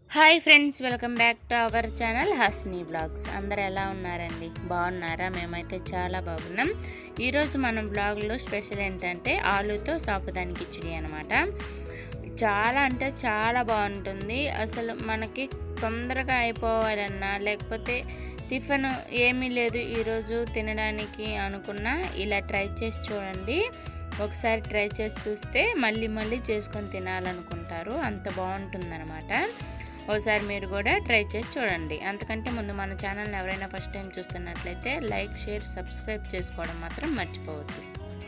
hi friends welcome back to our channel Hasni blogs అందరు ఎలా ఉన్నారండి బాగున్నారా మేమైతే చాలా బాగున్నాం ఈరోజు మన బ్లాగ్లో స్పెషల్ ఏంటంటే ఆలుతో సాపుదాని కిచిడి అనమాట చాలా అంటే చాలా బాగుంటుంది అసలు మనకి తొందరగా అయిపోవాలన్నా లేకపోతే టిఫిన్ ఏమీ లేదు ఈరోజు తినడానికి అనుకున్నా ఇలా ట్రై చేసి చూడండి ఒకసారి ట్రై చేసి చూస్తే మళ్ళీ మళ్ళీ చేసుకొని తినాలనుకుంటారు అంత బాగుంటుందన్నమాట ఒకసారి మీరు కూడా ట్రై చేసి చూడండి అంతకంటే ముందు మన ఛానల్ని ఎవరైనా ఫస్ట్ టైం చూస్తున్నట్లయితే లైక్ షేర్ సబ్స్క్రైబ్ చేసుకోవడం మాత్రం మర్చిపోవద్దు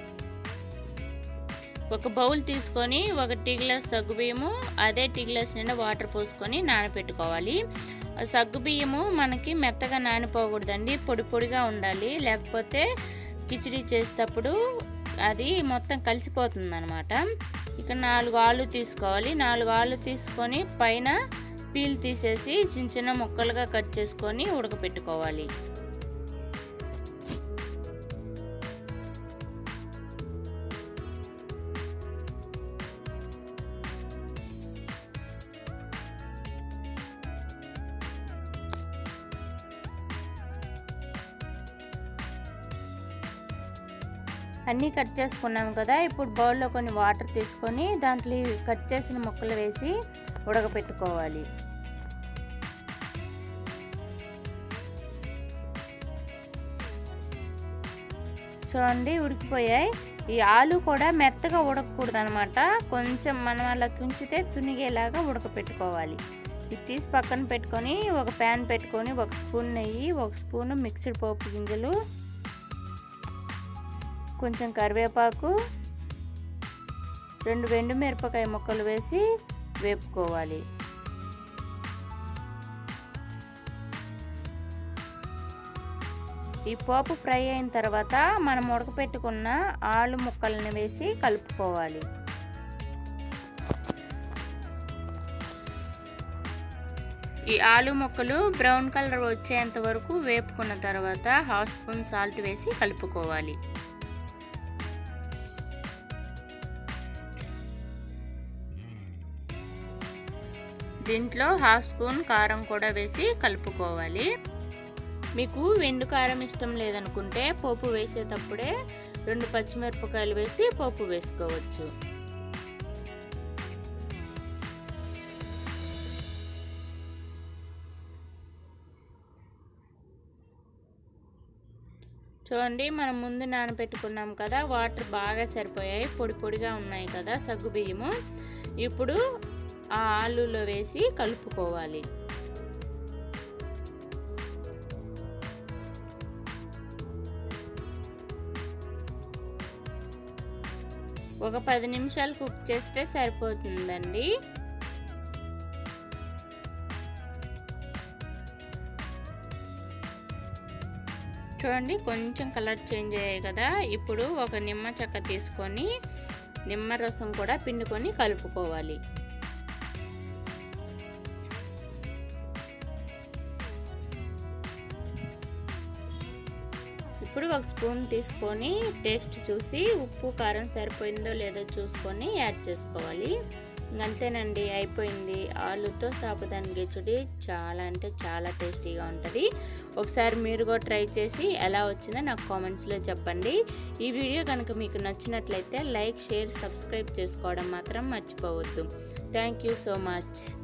ఒక బౌల్ తీసుకొని ఒక టీ గ్లాస్ సగ్గుబియ్యము అదే టీ గ్లాస్ నిండా వాటర్ పోసుకొని నానబెట్టుకోవాలి ఆ సగ్గుబియ్యము మనకి మెత్తగా నానిపోకూడదండి పొడి పొడిగా ఉండాలి లేకపోతే కిచిడి చేసేటప్పుడు అది మొత్తం కలిసిపోతుంది అనమాట ఇక నాలుగు ఆలు తీసుకోవాలి నాలుగు ఆలు తీసుకొని పైన పీల్ తీసేసి చిన్న చిన్న ముక్కలుగా కట్ చేసుకొని ఉడకపెట్టుకోవాలి అన్నీ కట్ చేసుకున్నాం కదా ఇప్పుడు బౌల్లో కొన్ని వాటర్ తీసుకొని దాంట్లో ఈ కట్ చేసిన ముక్కలు వేసి ఉడకపెట్టుకోవాలి చూడండి ఉడికిపోయాయి ఈ ఆలు కూడా మెత్తగా ఉడకకూడదు అనమాట కొంచెం మనం అలా తుంచితే తునిగేలాగా ఉడకపెట్టుకోవాలి ఇది తీసి పక్కన పెట్టుకొని ఒక ప్యాన్ పెట్టుకొని ఒక స్పూన్ నెయ్యి ఒక స్పూన్ మిక్స్డ్ పోపు గింజలు కొంచెం కరివేపాకు రెండు వెండు మిరపకాయ ముక్కలు వేసి వేపుకోవాలి ఈ పోపు ఫ్రై అయిన తర్వాత మనం ఉడకపెట్టుకున్న ఆలు ముక్కలను వేసి కలుపుకోవాలి ఈ ఆలు ముక్కలు బ్రౌన్ కలర్ వచ్చేంత వరకు వేపుకున్న తర్వాత హాఫ్ స్పూన్ సాల్ట్ వేసి కలుపుకోవాలి దీంట్లో హాఫ్ స్పూన్ కారం కూడా వేసి కలుపుకోవాలి మీకు వెండు కారం ఇష్టం లేదనుకుంటే పోపు వేసేటప్పుడే రెండు పచ్చిమిరపకాయలు వేసి పోపు వేసుకోవచ్చు చూడండి మనం ముందు నానబెట్టుకున్నాం కదా వాటర్ బాగా సరిపోయాయి పొడి పొడిగా ఉన్నాయి కదా సగ్గు బియ్యము ఇప్పుడు ఆ ఆలులో వేసి కలుపుకోవాలి ఒక పది నిమిషాలు కుక్ చేస్తే సరిపోతుందండి చూడండి కొంచెం కలర్ చేంజ్ అయ్యాయి కదా ఇప్పుడు ఒక నిమ్మ చెక్క తీసుకొని నిమ్మరసం కూడా పిండుకొని కలుపుకోవాలి ఇప్పుడు ఒక స్పూన్ తీసుకొని టేస్ట్ చూసి ఉప్పు కారం సరిపోయిందో లేదో చూసుకొని యాడ్ చేసుకోవాలి అంతేనండి అయిపోయింది ఆలుతో సాపుదాని గిచుడి చాలా అంటే చాలా టేస్టీగా ఉంటుంది ఒకసారి మీరు కూడా ట్రై చేసి ఎలా వచ్చిందో నాకు కామెంట్స్లో చెప్పండి ఈ వీడియో కనుక మీకు నచ్చినట్లయితే లైక్ షేర్ సబ్స్క్రైబ్ చేసుకోవడం మాత్రం మర్చిపోవద్దు థ్యాంక్ యూ సో మచ్